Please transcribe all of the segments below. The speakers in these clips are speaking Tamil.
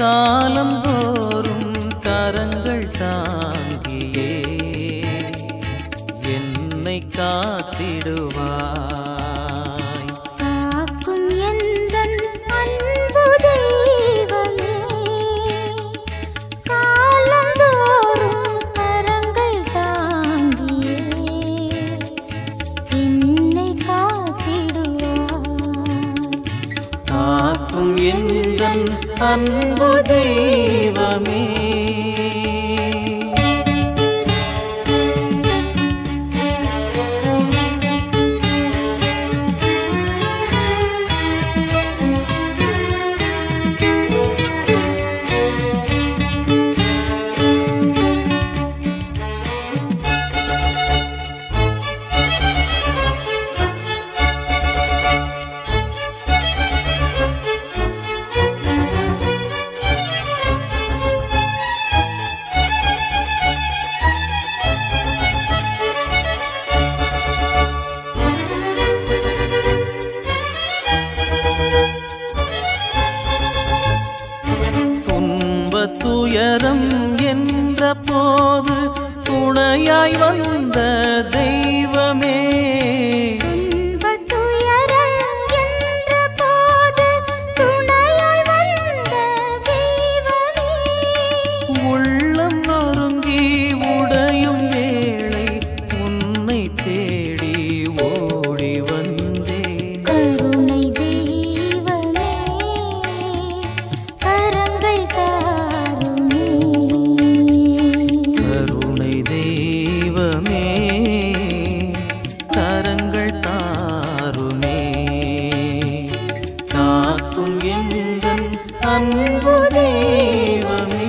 காலந்தோறும் கரங்கள் தாங்கியே என்னை காத்திடுவாய் காக்கும் எந்தன் அன்பு தெய்வமே காலந்தோறும் கரங்கள் தாங்கியே என்னை காத்திடுவாய் காக்கும் எந்தன் அன்பு தெய்வமே துன்ப துயரம் என்ற போது துணையாய் வந்த தெய்வமே துன்பத் துயரம் என்ற போது துணையாய் வந்த தெய்வமே உள்ளம் நொறுங்கி உடையும் வேளை உன்னை தேடி ஓடி வந்தேன் கருணை தெய்வமே கரங்கள் தாருமே கருணை தெய்வமே கரங்கள் தாருமே காக்கும் எந்தன் அன்பு தெய்வமே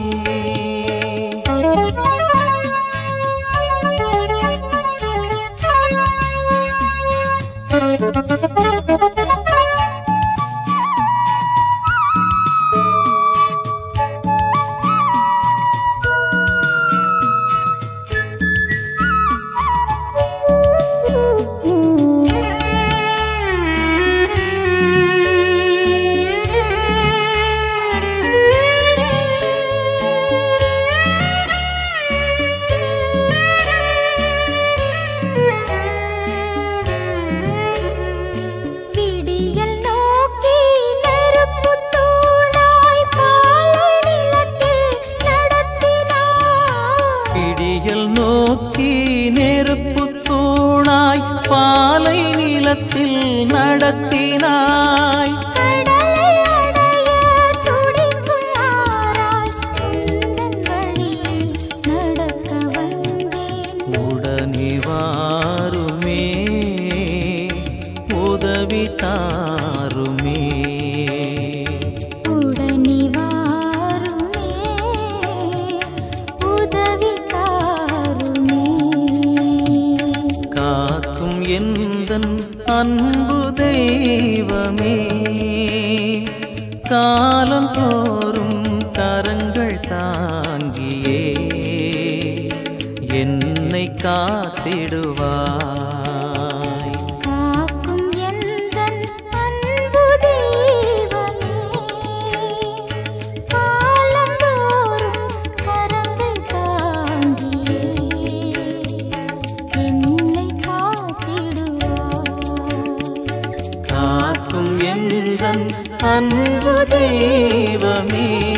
விடியல் நோக்கி நெருப்புத் தூணாய் பாலை நிலத்தில் நடத்தினாய் பிடியல் நோக்கி நெருப்பு தூணாய் பாலை நிலத்தில் நடத்தினாய் கடலை அடைய துடிக்கும் ஆராய் உந்தன் வழியில் நடக்க வந்தேன் உடனே வாருமே உதவி தாருமே உடனே வாருமே உதவி தாருமே காக்கும் எந்தன் அன்பு தெய்வமே காலம் தோறும் கரங்கள் தாங்கியே என்னை காத்திடுவாய் காக்கும் எந்தன் அன்பு தெய்வமே காலந்தோறும் கரங்கள் தாங்கியே என்னை காத்திடுவாய் காக்கும் எந்தன் அன்பு தெய்வமே